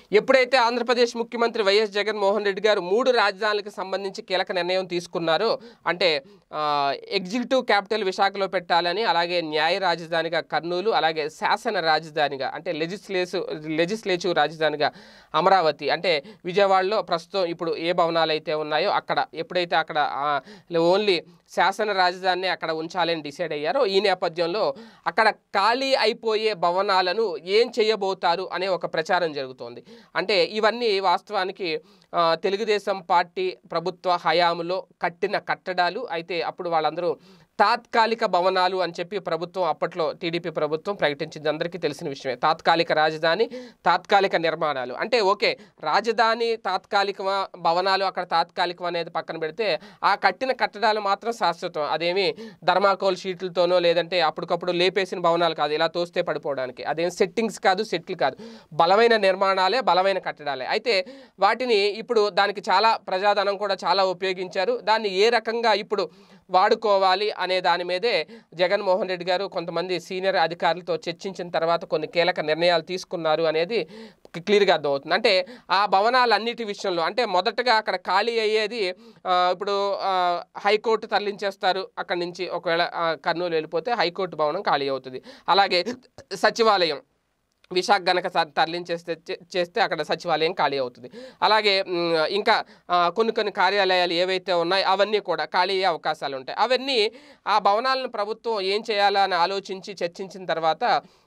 ఎప్పుడైతే ఆంధ్రప్రదేశ్ ముఖ్యమంత్రి వైఎస్ జగన్మోహన్ రెడ్డి గారు మూడు రాజధానులకు సంబంధించి కీలక నిర్ణయం తీసుకున్నారో అంటే ఆ, ఎగ్జిక్యూటివ్ క్యాపిటల్ విశాఖలో పెట్టాలని అలాగే న్యాయ రాజధానిగా కర్నూలు అలాగే శాసన రాజధానిగా అంటే లెజిస్లేటివ్ లెజిస్లేటివ్ రాజధానిగా అమరావతి అంటే విజయవాడలో ప్రస్తుతం ఇప్పుడు ఏ భవనాలు అయితే ఉన్నాయో అక్కడ ఎప్పుడైతే అక్కడ ఓన్లీ శాసన రాజధానిని అక్కడ ఉంచాలని డిసైడ్ అయ్యారో ఈ నేపథ్యంలో అక్కడ ఖాళీ అయిపోయే భవనాలను ఏం చేయబోతారు అనే ఒక ప్రచారం జరుగుతోంది అంటే ఇవన్నీ వాస్తవానికి ఆ, తెలుగుదేశం పార్టీ ప్రభుత్వ హయాంలో కట్టిన కట్టడాలు అయితే అప్పుడు వాళ్ళందరూ తాత్కాలిక భవనాలు అని చెప్పి ప్రభుత్వం అప్పట్లో టీడీపీ ప్రభుత్వం ప్రకటించింది అందరికీ తెలిసిన విషయమే తాత్కాలిక రాజధాని తాత్కాలిక నిర్మాణాలు అంటే ఓకే రాజధాని తాత్కాలిక భవనాలు అక్కడ తాత్కాలికం అనేది పక్కన పెడితే ఆ కట్టిన కట్టడాలు మాత్రం శాశ్వతం అదేమి ధర్మాకోల్ షీట్లతోనో లేదంటే అప్పటికప్పుడు లేపేసిన భవనాలు కాదు ఇలా తోస్తే పడిపోవడానికి అదేం సెట్టింగ్స్ కాదు సెట్లు కాదు బలమైన నిర్మాణాలే బలమైన కట్టడాలే అయితే వాటిని ఇప్పుడు దానికి చాలా ప్రజాధనం కూడా చాలా ఉపయోగించారు దాన్ని ఏ రకంగా ఇప్పుడు వాడుకోవాలి అనే దాని మీదే జగన్మోహన్ రెడ్డి గారు కొంతమంది సీనియర్ అధికారులతో చర్చించిన తర్వాత కొన్ని కీలక నిర్ణయాలు తీసుకున్నారు అనేది క్లియర్గా అర్థమవుతుంది అంటే ఆ భవనాలన్నిటి విషయంలో అంటే మొదటగా అక్కడ ఖాళీ అయ్యేది ఆ, ఇప్పుడు ఆ, హైకోర్టు తరలించేస్తారు అక్కడి నుంచి ఒకవేళ ఆ, కర్నూలు వెళ్ళిపోతే హైకోర్టు భవనం ఖాళీ అవుతుంది అలాగే సచివాలయం విశాఖ గనక స- తరలించేస్తే చే- చేస్తే అక్కడ సచివాలయం ఖాళీ అవుతుంది అలాగే మ్, ఇంకా ఆ, కొన్ని కొన్ని కార్యాలయాలు ఏవైతే ఉన్నాయో అవన్నీ కూడా ఖాళీ అయ్యే అవకాశాలు ఉంటాయి అవన్నీ ఆ భవనాలను ప్రభుత్వం ఏం చేయాలా అని ఆలోచించి చర్చించిన తర్వాత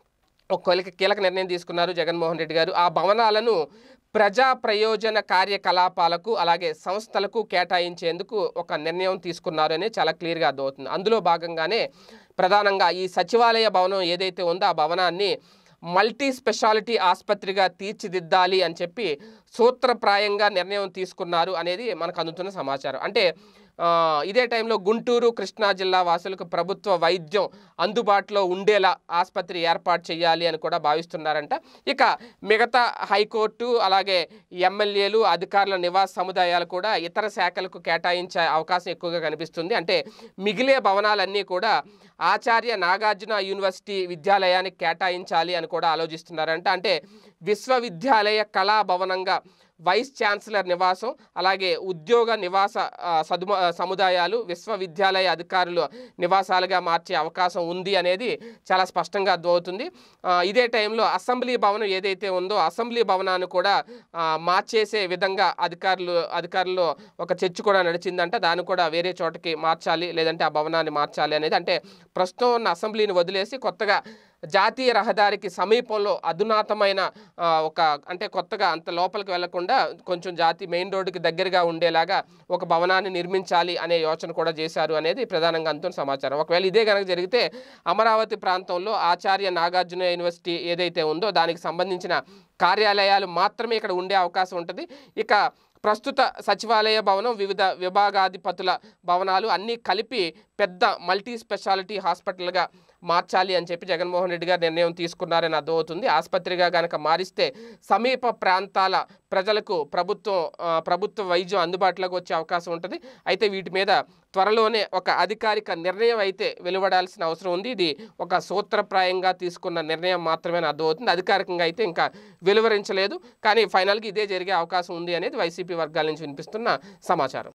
ఒక కీలక కీలక నిర్ణయం తీసుకున్నారు జగన్మోహన్ రెడ్డి గారు ఆ భవనాలను ప్రజా ప్రయోజన కార్యకలాపాలకు అలాగే సంస్థలకు కేటాయించేందుకు ఒక నిర్ణయం తీసుకున్నారు అనేది చాలా క్లియర్గా అర్థమవుతుంది అందులో భాగంగానే ప్రధానంగా ఈ సచివాలయ భవనం ఏదైతే ఉందో ఆ భవనాన్ని మల్టీ స్పెషాలిటీ ఆసుపత్రిగా తీర్చిదిద్దాలి అని చెప్పి సూత్రప్రాయంగా నిర్ణయం తీసుకున్నారు అనేది మనకు అందుతున్న సమాచారం అంటే ఆ, ఇదే టైంలో గుంటూరు కృష్ణా జిల్లా వాసులకు ప్రభుత్వ వైద్యం అందుబాటులో ఉండేలా ఆసుపత్రి ఏర్పాటు చేయాలి అని కూడా భావిస్తున్నారంట ఇక మిగతా హైకోర్టు అలాగే ఎమ్మెల్యేలు అధికారుల నివాస సముదాయాలు కూడా ఇతర శాఖలకు కేటాయించే అవకాశం ఎక్కువగా కనిపిస్తుంది అంటే మిగిలే భవనాలన్నీ కూడా ఆచార్య నాగార్జున యూనివర్సిటీ విద్యాలయానికి కేటాయించాలి అని కూడా ఆలోచిస్తున్నారంట అంటే విశ్వవిద్యాలయ కళా భవనంగా వైస్ ఛాన్సలర్ నివాసం అలాగే ఉద్యోగ నివాస ఆ, సదుమ ఆ, సముదాయాలు విశ్వవిద్యాలయ అధికారులు నివాసాలుగా మార్చే అవకాశం ఉంది అనేది చాలా స్పష్టంగా అర్థమవుతుంది ఆ, ఇదే టైంలో అసెంబ్లీ భవనం ఏదైతే ఉందో అసెంబ్లీ భవనాన్ని కూడా ఆ, మార్చేసే విధంగా అధికారులు అధికారులు ఒక చర్చ కూడా నడిచిందంట దాన్ని కూడా వేరే చోటకి మార్చాలి లేదంటే ఆ భవనాన్ని మార్చాలి అనేది అంటే ప్రస్తుతం ఉన్న అసెంబ్లీని వదిలేసి కొత్తగా జాతీయ రహదారికి సమీపంలో అధునాతమైన ఆ, ఒక అంటే కొత్తగా అంత లోపలికి వెళ్లకుండా కొంచెం జాతి మెయిన్ రోడ్డుకి దగ్గరగా ఉండేలాగా ఒక భవనాన్ని నిర్మించాలి అనే యోచన కూడా చేశారు అనేది ప్రధానంగా అందుతున్న సమాచారం ఒకవేళ ఇదే కనుక జరిగితే అమరావతి ప్రాంతంలో ఆచార్య నాగార్జున యూనివర్సిటీ ఏదైతే ఉందో దానికి సంబంధించిన కార్యాలయాలు మాత్రమే ఇక్కడ ఉండే అవకాశం ఉంటుంది ఇక ప్రస్తుత సచివాలయ భవనం వివిధ విభాగాధిపతుల భవనాలు అన్నీ కలిపి పెద్ద మల్టీ స్పెషాలిటీ హాస్పిటల్గా మార్చాలి అని చెప్పి జగన్మోహన్ రెడ్డి గారు నిర్ణయం తీసుకున్నారని అర్థమవుతుంది ఆసుపత్రిగా కనుక మారిస్తే సమీప ప్రాంతాల ప్రజలకు ప్రభుత్వం ఆ, ప్రభుత్వ వైద్యం అందుబాటులోకి వచ్చే అవకాశం ఉంటుంది అయితే వీటి మీద త్వరలోనే ఒక అధికారిక నిర్ణయం అయితే వెలువడాల్సిన అవసరం ఉంది ఇది ఒక సూత్రప్రాయంగా తీసుకున్న నిర్ణయం మాత్రమే అని అర్థమవుతుంది అధికారికంగా అయితే ఇంకా వెలువరించలేదు కానీ ఫైనల్గా ఇదే జరిగే అవకాశం ఉంది అనేది వైసీపీ వర్గాల నుంచి వినిపిస్తున్న సమాచారం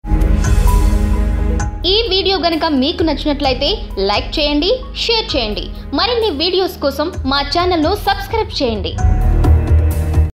ఈ వీడియో గనుక మీకు నచ్చినట్లయితే లైక్ చేయండి షేర్ చేయండి మరిన్ని వీడియోస్ కోసం మా ఛానల్ను సబ్స్క్రైబ్ చేయండి